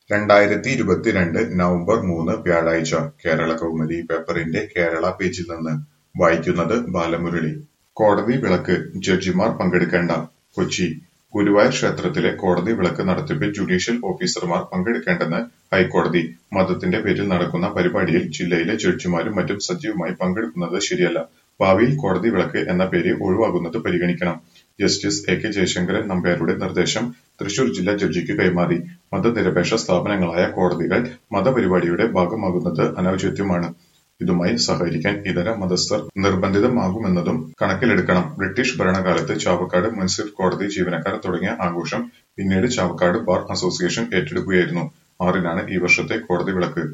രണ്ടായിരത്തി ഇരുപത്തിരണ്ട് നവംബർ മൂന്ന് വ്യാഴാഴ്ച കേരളകൗമുദി പേപ്പറിന്റെ കേരള പേജിൽ നിന്ന് വായിക്കുന്നത് ബാലമുരളി. കോടതി വിളക്ക് ജഡ്ജിമാർ പങ്കെടുക്കേണ്ട കൊച്ചി ഗുരുവായൂർ ക്ഷേത്രത്തിലെ കോടതി വിളക്ക് നടത്തിപ്പിൽ ജുഡീഷ്യൽ ഓഫീസർമാർ പങ്കെടുക്കേണ്ടെന്ന് ഹൈക്കോടതി. മതത്തിന്റെ പേരിൽ നടക്കുന്ന പരിപാടിയിൽ ജില്ലയിലെ ജഡ്ജിമാരും മറ്റും സജീവമായി പങ്കെടുക്കുന്നത് ശരിയല്ല. ഭാവിയിൽ കോടതി വിളക്ക് എന്ന പേര് ഒഴിവാകുന്നത് പരിഗണിക്കണം. Justice A. കെ. ജയശങ്കരൻ നമ്പ്യാരുടെ നിർദ്ദേശം തൃശൂർ ജില്ലാ ജഡ്ജിക്ക് കൈമാറി. മതനിരപേക്ഷ സ്ഥാപനങ്ങളായ കോടതികൾ മതപരിപാടിയുടെ ഭാഗമാകുന്നത് അനൗചിത്യമാണ്. ഇതുമായി സഹകരിക്കാൻ ഇതര മതസ്ഥർ നിർബന്ധിതമാകുമെന്നതും കണക്കിലെടുക്കണം. ബ്രിട്ടീഷ് ഭരണകാലത്ത് ചാവക്കാട് മുൻസിഫ് കോടതി ജീവനക്കാർ തുടങ്ങിയ ആഘോഷം പിന്നീട് ചാവക്കാട് ബാർ അസോസിയേഷൻ ഏറ്റെടുക്കുകയായിരുന്നു. ആറിനാണ് ഈ വർഷത്തെ കോടതി വിളക്ക്.